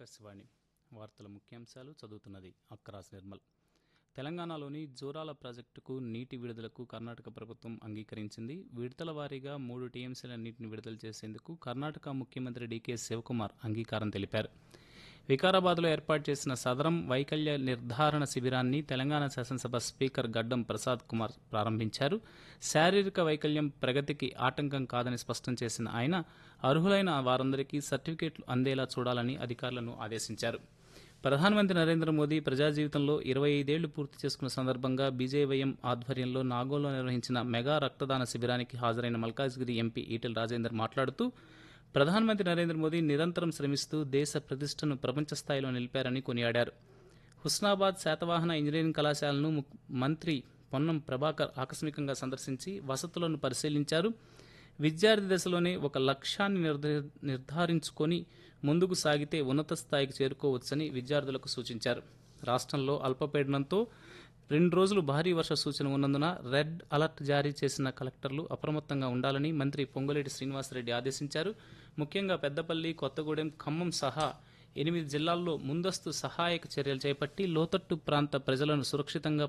ఆకాశవాణి వార్తల ముఖ్యాంశాలు చదువుతున్నది అక్రాస్ నిర్మల్ తెలంగాణలోని జోరాల ప్రాజెక్టుకు నీటి విడుదలకు కర్ణాటక ప్రభుత్వం అంగీకరించింది విడతల వారీగా మూడు టీఎంసీల నీటిని విడుదల చేసేందుకు కర్ణాటక ముఖ్యమంత్రి డీకే శివకుమార్ అంగీకారం తెలిపారు వికారాబాద్లో ఏర్పాటు చేసిన సదరం వైకల్య నిర్ధారణ శిబిరాన్ని తెలంగాణ శాసనసభ స్పీకర్ గడ్డం ప్రసాద్ కుమార్ ప్రారంభించారు శారీరక వైకల్యం ప్రగతికి ఆటంకం కాదని స్పష్టం చేసిన ఆయన అర్హులైన వారందరికీ సర్టిఫికేట్లు అందేలా చూడాలని అధికారులను ఆదేశించారు ప్రధానమంత్రి నరేంద్ర మోదీ ప్రజా జీవితంలో ఇరవై ఐదేళ్లు పూర్తి చేసుకున్న సందర్భంగా బీజేవైఎం ఆధ్వర్యంలో నాగోల్లో నిర్వహించిన మెగా రక్తదాన శిబిరానికి హాజరైన మల్కాజ్గిరి ఎంపీ ఈటెల రాజేందర్ మాట్లాడుతూ ప్రధానమంత్రి నరేంద్ర మోదీ నిరంతరం శ్రమిస్తూ దేశ ప్రతిష్టను ప్రపంచ స్థాయిలో నిలిపారని కొనియాడారు హుస్నాబాద్ శాతవాహన ఇంజనీరింగ్ కళాశాలను ము- మంత్రి పొన్నం ప్రభాకర్ ఆకస్మికంగా సందర్శించి వసతులను పరిశీలించారు విద్యార్థి దశలోనే ఒక లక్ష్యాన్ని నిర్ధ- నిర్ధారించుకొని ముందుకు సాగితే ఉన్నత స్థాయికి చేరుకోవచ్చని విద్యార్థులకు సూచించారు రాష్ట్రంలో అల్పపీడనంతో రెండు రోజులు భారీ వర్ష సూచన ఉన్నందున రెడ్ అలర్ట్ జారీ చేసిన కలెక్టర్లు అప్రమత్తంగా ఉండాలని మంత్రి పొంగులేటి శ్రీనివాసరెడ్డి ఆదేశించారు ముఖ్యంగా పెద్దపల్లి కొత్తగూడెం ఖమ్మం సహా ఎనిమిది జిల్లాల్లో ముందస్తు సహాయక చర్యలు చేపట్టి లోతట్టు ప్రాంత ప్రజలను సురక్షితంగా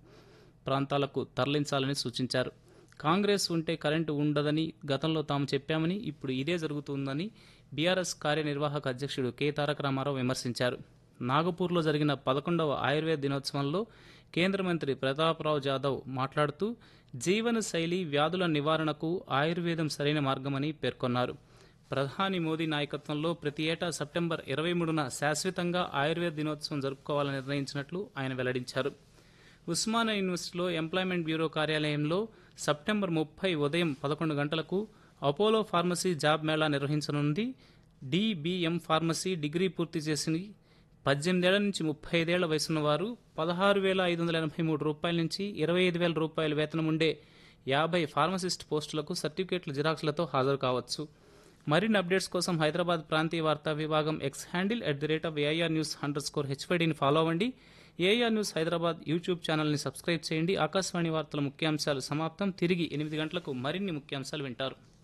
ప్రాంతాలకు తరలించాలని సూచించారు కాంగ్రెస్ ఉంటే కరెంటు ఉండదని గతంలో తాము చెప్పామని ఇప్పుడు ఇదే జరుగుతుందని బీఆర్ఎస్ కార్యనిర్వాహక అధ్యక్షుడు కె తారక రామారావు విమర్శించారు నాగపూర్లో జరిగిన పదకొండవ ఆయుర్వేద దినోత్సవంలో కేంద్ర మంత్రి ప్రతాప్రావు జాదవ్ మాట్లాడుతూ జీవన శైలి వ్యాధుల నివారణకు ఆయుర్వేదం సరైన మార్గమని పేర్కొన్నారు ప్రధాని మోదీ నాయకత్వంలో ప్రతి ఏటా సెప్టెంబర్ ఇరవై మూడున శాశ్వతంగా ఆయుర్వేద దినోత్సవం జరుపుకోవాలని నిర్ణయించినట్లు ఆయన వెల్లడించారు ఉస్మానియా యూనివర్సిటీలో ఎంప్లాయ్మెంట్ బ్యూరో కార్యాలయంలో సెప్టెంబర్ ముప్పై ఉదయం పదకొండు గంటలకు అపోలో ఫార్మసీ జాబ్ మేళా నిర్వహించనుంది డిబిఎం ఫార్మసీ డిగ్రీ పూర్తి చేసి పద్దెనిమిదేళ్ల నుంచి ముప్పై ఐదేళ్ల వయసున్న వారు పదహారు వేల ఐదు వందల ఎనభై మూడు రూపాయల నుంచి ఇరవై ఐదు వేల రూపాయల వేతనం ఉండే యాభై ఫార్మసిస్ట్ పోస్టులకు సర్టిఫికేట్ల జిరాక్స్లతో హాజరు కావచ్చు మరిన్ని అప్డేట్స్ కోసం హైదరాబాద్ ప్రాంతీయ వార్తా విభాగం X handle at the rate of AIR news under score హెచ్వైడీని ఫాలో అవ్వండి ఏఐఆర్ న్యూస్ హైదరాబాద్ యూట్యూబ్ ఛానల్ని సబ్స్క్రైబ్ చేయండి ఆకాశవాణి వార్తల ముఖ్యాంశాలు సమాప్తం తిరిగి ఎనిమిది గంటలకు మరిన్ని ముఖ్యాంశాలు వింటారు